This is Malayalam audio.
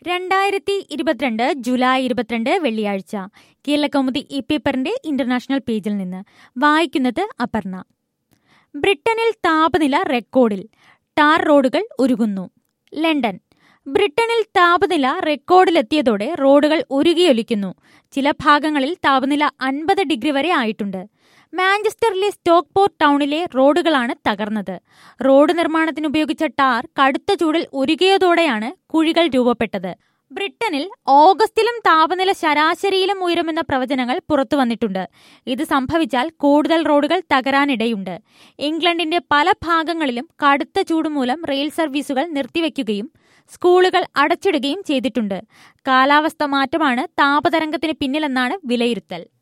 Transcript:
രണ്ടായിരത്തി ഇരുപത്തിരണ്ട് ജൂലൈ ഇരുപത്തിരണ്ട് വെള്ളിയാഴ്ച കേരളകൗമുദി ഇ പേപ്പറിന്റെ ഇന്റർനാഷണൽ പേജിൽ നിന്ന് വായിക്കുന്നത് അപർണ ബ്രിട്ടനിൽ താപനില റെക്കോർഡിൽ ടാർ റോഡുകൾ ഉരുകുന്നു ലണ്ടൻ ബ്രിട്ടനിൽ താപനില റെക്കോർഡിലെത്തിയതോടെ റോഡുകൾ ഉരുകിയൊലിക്കുന്നു ചില ഭാഗങ്ങളിൽ താപനില അൻപത് ഡിഗ്രി വരെ ആയിട്ടുണ്ട് മാഞ്ചസ്റ്ററിലെ സ്റ്റോക്പോർട്ട് ടൗണിലെ റോഡുകളാണ് തകർന്നത് റോഡ് നിർമ്മാണത്തിന് ഉപയോഗിച്ച ടാർ കടുത്ത ചൂടിൽ ഉരുകിയതോടെയാണ് കുഴികൾ രൂപപ്പെട്ടത് ബ്രിട്ടനിൽ ഓഗസ്റ്റിലും താപനില ശരാശരിയിലും ഉയരുമെന്ന പ്രവചനങ്ങൾ പുറത്തു വന്നിട്ടുണ്ട് ഇത് സംഭവിച്ചാൽ കൂടുതൽ റോഡുകൾ തകരാനിടയുണ്ട് ഇംഗ്ലണ്ടിന്റെ പല ഭാഗങ്ങളിലും കടുത്ത ചൂട് മൂലം റെയിൽ സർവീസുകൾ നിർത്തിവെക്കുകയും സ്കൂളുകൾ അടച്ചിടുകയും ചെയ്തിട്ടുണ്ട് കാലാവസ്ഥ മാറ്റമാണ് താപതരംഗത്തിന് പിന്നിലെന്നാണ് വിലയിരുത്തൽ